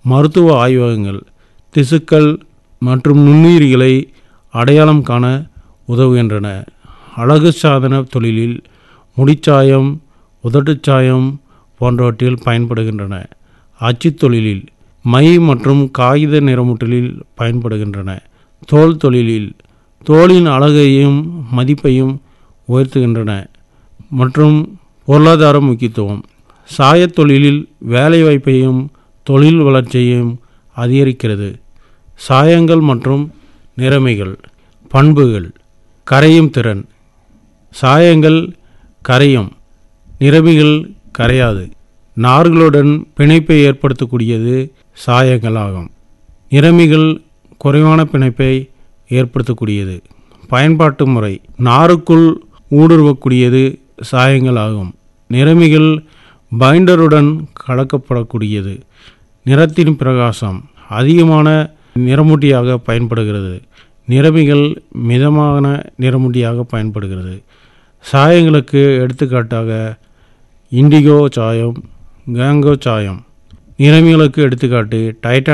மருத்துவ ஆய்வகங்கள் திசுக்கள் மற்றும் நுண்ணுயிரிகளை அடையாளம் காண உதவுகின்றன அழகு சாதன தொழிலில் முடிச்சாயம் உதட்டுச்சாயம் போன்றவற்றில் பயன்படுகின்றன அச்சுத் தொழிலில் மை மற்றும் காகித நிறமூட்டலில் பயன்படுகின்றன தோல் தொழிலில் தோலின் அழகையும் மதிப்பையும் உயர்த்துகின்றன மற்றும் பொருளாதார முக்கியத்துவம் சாயத் தொழிலில் வேலைவாய்ப்பையும் தொழில் வளர்ச்சியையும் அதிகரிக்கிறது சாயங்கள் மற்றும் நிறமிகள் பண்புகள் கரையும் திறன் சாயங்கள் கரையும் நிறமிகள் கரையாது நார்களுடன் பிணைப்பை ஏற்படுத்தக்கூடியது சாயங்களாகும் நிறமிகள் குறைவான பிணைப்பை ஏற்படுத்தக்கூடியது பயன்பாட்டு முறை நாருக்குள் ஊடுருவக்கூடியது சாயங்கள் ஆகும் நிறமிகள் பைண்டருடன் கலக்கப்படக்கூடியது நிறத்தின் பிரகாசம் அதிகமான நிறமூட்டியாக பயன்படுகிறது நிறமிகள் மிதமான நிறமூட்டியாக பயன்படுகிறது சாயங்களுக்கு எடுத்துக்காட்டாக இண்டிகோ சாயம் கேங்கோ சாயம் நிறமிகளுக்கு எடுத்துக்காட்டு டைட்டானியம்